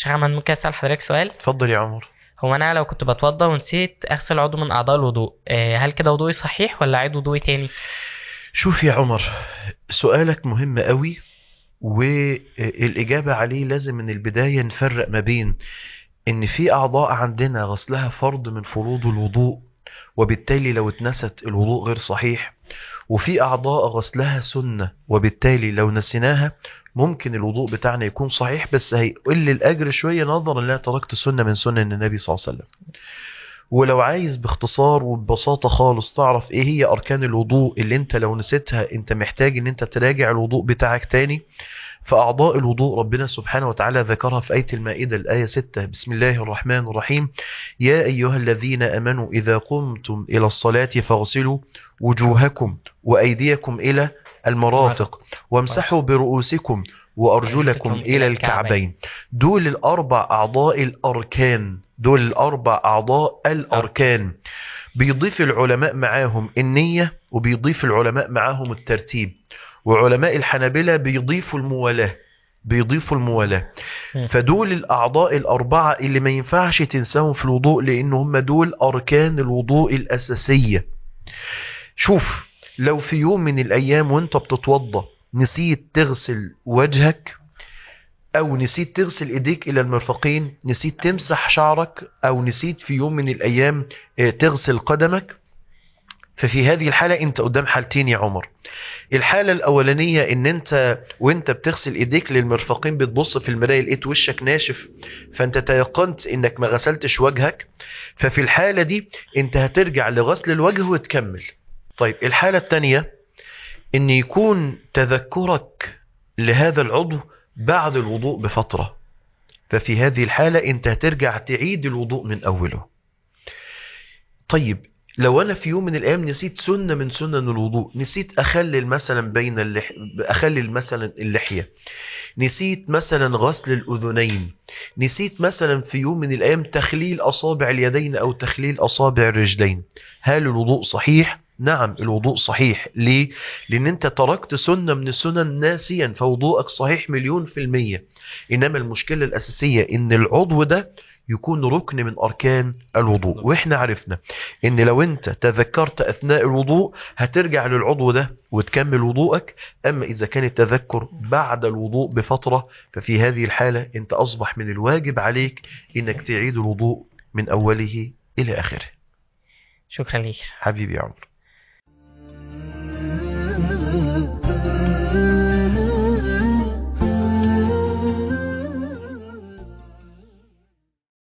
شيخ احمد ممكن اسال حضرتك سؤال اتفضل يا عمر هو انا لو كنت بتوضى ونسيت اغسل عضو من اعضاء الوضوء آه، هل كده وضوئي صحيح ولا اعيد وضوئي تاني شوف يا عمر سؤالك مهم قوي والإجابة عليه لازم من البداية نفرق ما بين إن في أعضاء عندنا غسلها فرض من فروض الوضوء وبالتالي لو اتنست الوضوء غير صحيح وفي أعضاء غسلها سنة وبالتالي لو نسيناها ممكن الوضوء بتاعنا يكون صحيح بس هيقل الأجر شوية نظرا لأن تركت سنة من سنن النبي صلى الله عليه وسلم ولو عايز باختصار وببساطة خالص تعرف ايه هي اركان الوضوء اللي انت لو نسيتها انت محتاج ان انت تراجع الوضوء بتاعك تاني فأعضاء الوضوء ربنا سبحانه وتعالى ذكرها في آية المائدة الآية 6 بسم الله الرحمن الرحيم يا أيها الذين أمنوا إذا قمتم إلى الصلاة فاغسلوا وجوهكم وأيديكم إلى المرافق وامسحوا برؤوسكم وأرجلكم إلى الكعبين دول الأربع أعضاء الأركان دول الأربع أعضاء الأركان بيضيف العلماء معاهم النية وبيضيف العلماء معاهم الترتيب وعلماء الحنابلة بيضيفوا الموالاة بيضيفوا الموالاة م. فدول الأعضاء الأربعة اللي ما ينفعش تنساهم في الوضوء لأن هم دول أركان الوضوء الأساسية شوف لو في يوم من الأيام وانت بتتوضى نسيت تغسل وجهك أو نسيت تغسل إيديك إلى المرفقين نسيت تمسح شعرك أو نسيت في يوم من الأيام آه، تغسل قدمك ففي هذه الحالة انت قدام حالتين يا عمر الحالة الأولانية ان انت وانت بتغسل ايديك للمرفقين بتبص في المراية لقيت وشك ناشف فانت تيقنت انك ما غسلتش وجهك ففي الحالة دي انت هترجع لغسل الوجه وتكمل طيب الحالة التانية ان يكون تذكرك لهذا العضو بعد الوضوء بفترة ففي هذه الحالة انت هترجع تعيد الوضوء من أوله طيب لو انا في يوم من الايام نسيت سنه من سنن الوضوء نسيت اخلل مثلا بين اللح... اخلل مثلا اللحيه نسيت مثلا غسل الاذنين نسيت مثلا في يوم من الايام تخليل اصابع اليدين او تخليل اصابع الرجلين هل الوضوء صحيح نعم الوضوء صحيح ليه لان انت تركت سنه من السنن ناسيا فوضوءك صحيح مليون في الميه انما المشكله الاساسيه ان العضو ده يكون ركن من أركان الوضوء وإحنا عرفنا إن لو أنت تذكرت أثناء الوضوء هترجع للعضو ده وتكمل وضوءك أما إذا كان التذكر بعد الوضوء بفترة ففي هذه الحالة أنت أصبح من الواجب عليك إنك تعيد الوضوء من أوله إلى آخره شكرا ليك حبيبي يا عمر